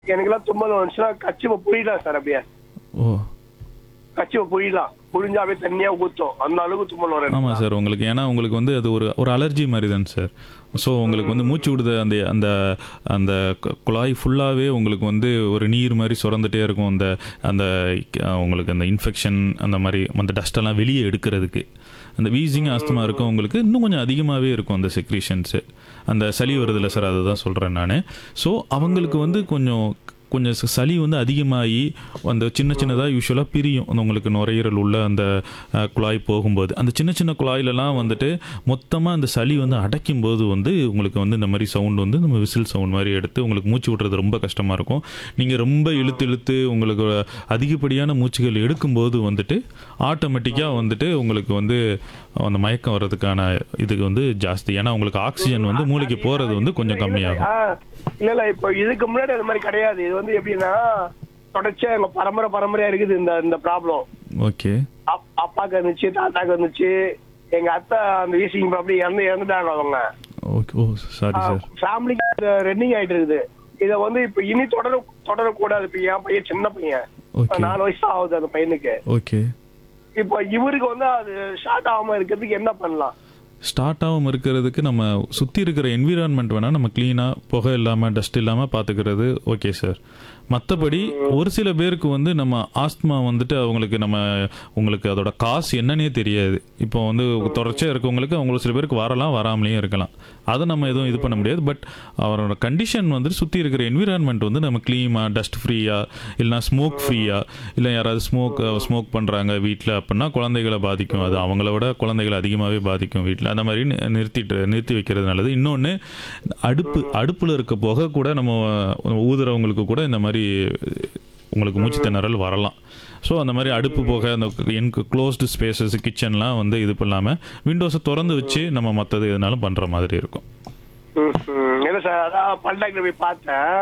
எனக்கெல்லாம் தும்மல் வந்துச்சுன்னா கச்சிவை புரியலாம் சார் அப்படியே ஓ கச்சிவை புரியலாம் புழிஞ்சா அப்படியே தண்ணியா ஊத்தும் அந்த அளவுக்கு தும்மல் வரும் ஆமாம் சார் உங்களுக்கு ஏன்னா உங்களுக்கு வந்து அது ஒரு ஒரு அலர்ஜி மாதிரி தான் சார் ஸோ உங்களுக்கு வந்து மூச்சு விடுத அந்த அந்த அந்த கு- குழாய் ஃபுல்லாகவே உங்களுக்கு வந்து ஒரு நீர் மாதிரி சுரந்துட்டே இருக்கும் அந்த அந்த அஹ், உங்களுக்கு அந்த இன்ஃபெக்ஷன் அந்த மாதிரி அந்த டஸ்டெல்லாம் வெளியே எடுக்கிறதுக்கு அந்த வீசிங் ஆஸ்துமா இருக்கும் உங்களுக்கு இன்னும் கொஞ்சம் அதிகமாகவே இருக்கும் அந்த செக்ரீஷன்ஸு அந்த சளி வருதில்ல சார் அதை தான் சொல்கிறேன் நான் ஸோ அவங்களுக்கு வந்து கொஞ்சம் கொஞ்சம் ச- சளி வந்து அதிகமாகி அந்த சின்ன சின்னதாக யூஸ்வலாக பிரியும் அந்த உங்களுக்கு நுரையீரல் உள்ள அந்த அஹ், குழாய் போகும்போது அந்த சின்ன சின்ன குழாயிலலாம் வந்துட்டு மொத்தமாக அந்த சளி வந்து அடைக்கும் போது வந்து உங்களுக்கு வந்து இந்த மாதிரி சவுண்ட் வந்து நம்ம விசில் சவுண்ட் மாதிரி எடுத்து உங்களுக்கு மூச்சு விடுறது ரொம்ப கஷ்டமாக இருக்கும் நீங்கள் ரொம்ப இழுத்து இழுத்து உங்களுக்கு அதிகப்படியான மூச்சுகள் எடுக்கும்போது வந்துட்டு ஆட்டோமேட்டிக்காக வந்துட்டு உங்களுக்கு வந்து அந்த மயக்கம் வர்றதுக்கான இதுக்கு வந்து ஜாஸ்தி ஏன்னா உங்களுக்கு ஆக்சிஜன் வந்து மூளைக்கு போகிறது வந்து கொஞ்சம் கம்மியாகும் ஆ, இல்ல இல்ல இப்போ இதுக்கு முன்னாடி அது மாதிரி கிடையாது இது வந்து எப்படின்னா தொடர்ச்சியா எங்க பரம்பரை பரம்பரையா இருக்குது இந்த இந்த ப்ராப்ளம் ஓகே அப்பாக்கு இருந்துச்சு தாத்தாக்கு இருந்துச்சு எங்க அத்தை அந்த வீசிங் ப்ராப்ளம் இறந்து இறந்துட்டாங்க அவங்க ஓகே ஓ சாரி சார் ஃபேமிலிக்கு ரன்னிங் ஆயிட்டு இருக்குது இத வந்து இப்ப இனி தொடர தொடரக்கூடாது இப்ப என் பையன் சின்ன பையன் ஓகே நாலு வயசு ஆகுது அந்த பையனுக்கு ஓகே இப்போ இவருக்கு வந்து அது ஷார்ட் ஆகாம இருக்கிறதுக்கு என்ன பண்ணலாம் ஸ்டார்ட் ஆகாமல் இருக்கிறதுக்கு நம்ம சுற்றி இருக்கிற என்விரான்மெண்ட் வேணால் நம்ம க்ளீனாக புகை இல்லாமல் டஸ்ட் இல்லாமல் பார்த்துக்கிறது ஓகே சார் மற்றபடி ஒரு சில பேருக்கு வந்து நம்ம ஆஸ்துமா வந்துட்டு அவங்களுக்கு நம்ம உங்களுக்கு அதோட காசு என்னன்னே தெரியாது இப்போ வந்து தொடர்ச்சியாக இருக்கவங்களுக்கு அவங்களுக்கு சில பேருக்கு வரலாம் வராமலேயும் இருக்கலாம் அதை நம்ம எதுவும் இது பண்ண முடியாது பட் அவரோட கண்டிஷன் வந்து சுற்றி இருக்கிற என்விரான்மெண்ட் வந்து நம்ம க்ளீனாக டஸ்ட் ஃப்ரீயாக இல்லைனா ஸ்மோக் ஃப்ரீயாக இல்லை யாராவது ஸ்மோக் ஸ்மோக் பண்ணுறாங்க வீட்டில் அப்படின்னா குழந்தைகளை பாதிக்கும் அது அவங்கள விட குழந்தைகளை அதிகமாகவே பாதிக்கும் வீட்டில் அந்த மாதிரி நி- நிறுத்திட்டு நிறுத்தி வைக்கிறது நல்லது இன்னொன்று அடுப்பு அடுப்பில் இருக்க புகை கூட நம்ம ஊதுறவங்களுக்கு கூட இந்த மாதிரி உங்களுக்கு மூச்சு திணறல் வரலாம் ஸோ அந்த மாதிரி அடுப்பு போக அந்த எனக்கு க்ளோஸ்டு ஸ்பேசஸ் கிச்சன்லாம் வந்து இது பண்ணாமல் விண்டோஸை திறந்து வச்சு நம்ம மற்றது எதுனாலும் பண்ணுற மாதிரி இருக்கும் ம், ம். இல்ல சார் அதான் பல்டாக்டர் போய் பார்த்தேன்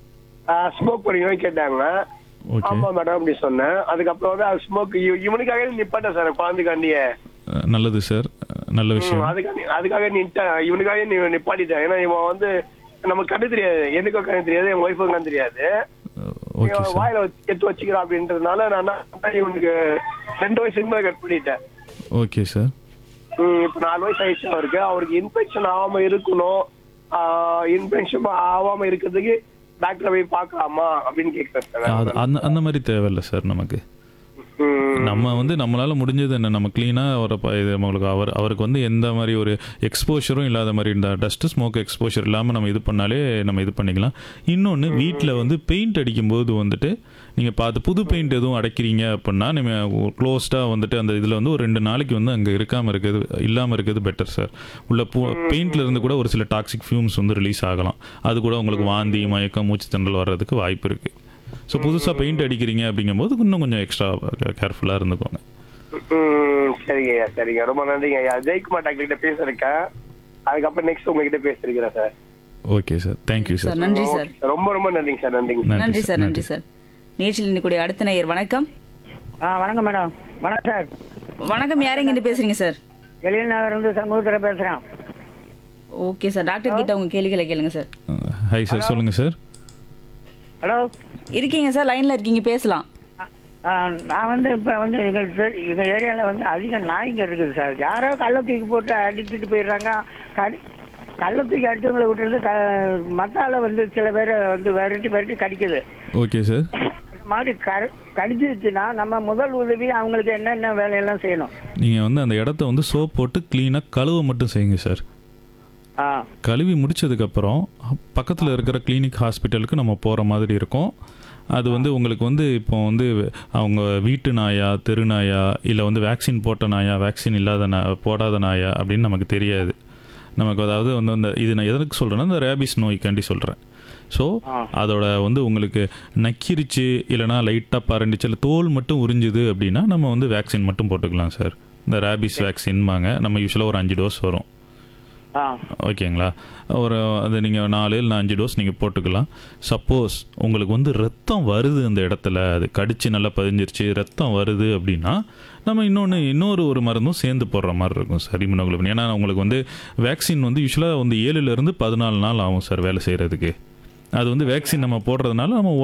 ஸ்மோக் பண்ணுவீங்கன்னு கேட்டாங்க ஓகே ஆமா மேடம் அப்படி சொன்னேன் அதுக்கப்புறம் வந்து அது ஸ்மோக் இவனுக்காக நிப்பாட்டேன் சார் குழந்தைக்காண்டியே அஹ் நல்லது சார் அஹ் நல்ல விஷயம் அதுக்காக அதுக்காக நின்ட்டேன் இவனுக்காக நீ நிப்பாட்டிட்டேன் ஏன்னா இவன் வந்து நமக்கு கண்ணு தெரியாது எனக்கும் கண்ணு தெரியாது என் ஒய்ஃபுக்கும் கண்ணு தெரியாது ஓகே இவன் சார் வாயில வச்சு- எடுத்து வச்சுக்கிறான் அப்படின்றதுனால நான் என்ன பண்ணேன், இவனுக்கு ரெண்டு வயசுக்கு மேல கட் பண்ணிட்டேன் ஓகே சார் ம், இப்ப நாலு வயசு ஆயிடுச்சு அவருக்கு அவருக்கு இன்ஃபெக்ஷன் ஆகாம இருக்கணும் இன்ஃபெக்ஷன் ஆகாம இருக்கிறதுக்கு டாக்டரை போய் பார்க்கலாமா அப்படின்னு கேட்கிறேன் சார் அது அந்த அந்த மாதிரி தேவையில்லை சார் நமக்கு ம், நம்ம வந்து நம்மளால முடிஞ்சது என்ன நம்ம க்ளீனாக அவரை ப- இது நம்மளுக்கு அவர் அவருக்கு வந்து எந்த மாதிரி ஒரு எக்ஸ்போஷரும் இல்லாத மாதிரி இந்த டஸ்ட் ஸ்மோக் எக்ஸ்போஷர் இல்லாமல் நம்ம இது பண்ணாலே நம்ம இது பண்ணிக்கலாம் இன்னொன்று வீட்டில் வந்து பெயிண்ட் அடிக்கும்போது வந்துட்டு நீங்கள் பார்த்து புது பெயிண்ட் எதுவும் அடைக்கிறீங்க அப்படின்னா நீங்கள் க்ளோஸ்டாக வந்துட்டு அந்த இதில் வந்து ஒரு ரெண்டு நாளைக்கு வந்து அங்கே இருக்காமல் இருக்கிறது இல்லாமல் இருக்கிறது பெட்டர் சார் உள்ள பூ பெயிண்ட்ல இருந்து கூட ஒரு சில டாக்ஸிக் ஃபியூம்ஸ் வந்து ரிலீஸ் ஆகலாம் அது கூட உங்களுக்கு வாந்தி மயக்கம் மூச்சு திணறல் வர்றதுக்கு வாய்ப்பு இருக்குது ஸோ புதுசாக பெயிண்ட் அடிக்கிறீங்க அப்படிங்கும்போது இன்னும் கொஞ்சம் எக்ஸ்ட்ரா கேர்ஃபுல்லாக இருந்துக்கோங்க ம், சரிங்க ஐயா சரிங்க ரொம்ப நன்றிங்க ஐயா ஜெயக்குமார் டாக்டர் கிட்ட பேசிருக்கேன் அதுக்கப்புறம் நெக்ஸ்ட் உங்ககிட்ட பேசிருக்கிறேன் sir okay sir thank you sir sir நன்றி சார் ரொம்ப ரொம்ப நன்றிங்க சார் நன்றிங்க நன்றி சார் நன்றி சார் நேற்றில் இன்னைக்குடைய அடுத்த நேயர் வணக்கம் ஆ வணக்கம் மேடம் வணக்கம் சார் வணக்கம் யாரெங்கிட்டு பேசுறீங்க சார் எழில்நகர் இருந்து சண்முகத்தில் பேசுகிறேன் ஓகே சார் டாக்டர் கிட்ட உங்க கேள்விகளை கேளுங்க சார் ஹாய் சார் சொல்லுங்கள் சார் ஹலோ இருக்கீங்க சார் லைன்ல இருக்கீங்க பேசலாம் ஆ, நான் வந்து இப்போ வந்து எங்கள் தெரு- எங்கள் ஏரியாவில் வந்து அதிக நாய்ங்க இருக்குது சார் யாரோ கள்ள தூக்கி போட்டு அடிச்சுட்டு போயிடுறாங்க கடி கள்ள தூக்கி அடிச்சவங்களை விட்டுறது க மத்தால வந்து சில பேரை வந்து விரட்டி விரட்டி கடிக்குது ஓகே சார் இந்த மாதிரி க கடிச்சிருச்சுன்னா நம்ம முதல் உதவி அவங்களுக்கு என்னென்ன வேலையெல்லாம் செய்யணும் நீங்கள் வந்து அந்த இடத்த வந்து சோப் போட்டு க்ளீனாக கழுவ மட்டும் செய்யுங்க சார் ஆ கழுவி முடிச்சதுக்கப்புறம் பக்கத்தில் இருக்கிற கிளினிக் ஹாஸ்பிட்டலுக்கு நம்ம போகிற மாதிரி இருக்கும் அது வந்து உங்களுக்கு வந்து இப்போ வந்து அவங்க வீட்டு நாயா தெரு நாயா இல்லை வந்து வேக்சின் போட்ட நாயா வேக்சின் இல்லாத நா போடாத நாயா அப்படின்னு நமக்கு தெரியாது நமக்கு அதாவது வந்து அந்த இது நான் எதற்கு சொல்கிறேன்னா இந்த ரேபிஸ் நோய்க்காண்டி சொல்கிறேன் ஸோ அதோட வந்து உங்களுக்கு நக்கிருச்சு இல்லைனா லைட்டாக பரண்டிச்சு இல்லை தோல் மட்டும் உறிஞ்சுது அப்படின்னா நம்ம வந்து வேக்சின் மட்டும் போட்டுக்கலாம் சார் இந்த ரேபிஸ் வேக்சின்பாங்க நம்ம யூஸ்வலாக ஒரு அஞ்சு டோஸ் வரும் ஆ ஓகேங்களா ஒரு அது நீங்கள் நாலு இல்லை அஞ்சு டோஸ் நீங்கள் போட்டுக்கலாம் சப்போஸ் உங்களுக்கு வந்து ரத்தம் வருது அந்த இடத்துல அது கடிச்சு நல்லா பதிஞ்சிருச்சு ரத்தம் வருது அப்படின்னா நம்ம இன்னொன்று இன்னொரு ஒரு மருந்தும் சேர்ந்து போடுற மாதிரி இருக்கும் சார் இம்யூனோகுளோபின் ஏன்னா உங்களுக்கு வந்து வேக்சின் வந்து யூஸ்வலாக வந்து ஏழுலேருந்து பதினாலு நாள் ஆகும் சார் வேலை செய்கிறதுக்கு அது வந்து வேக்சின் நம்ம போடுறதுனால நம்ம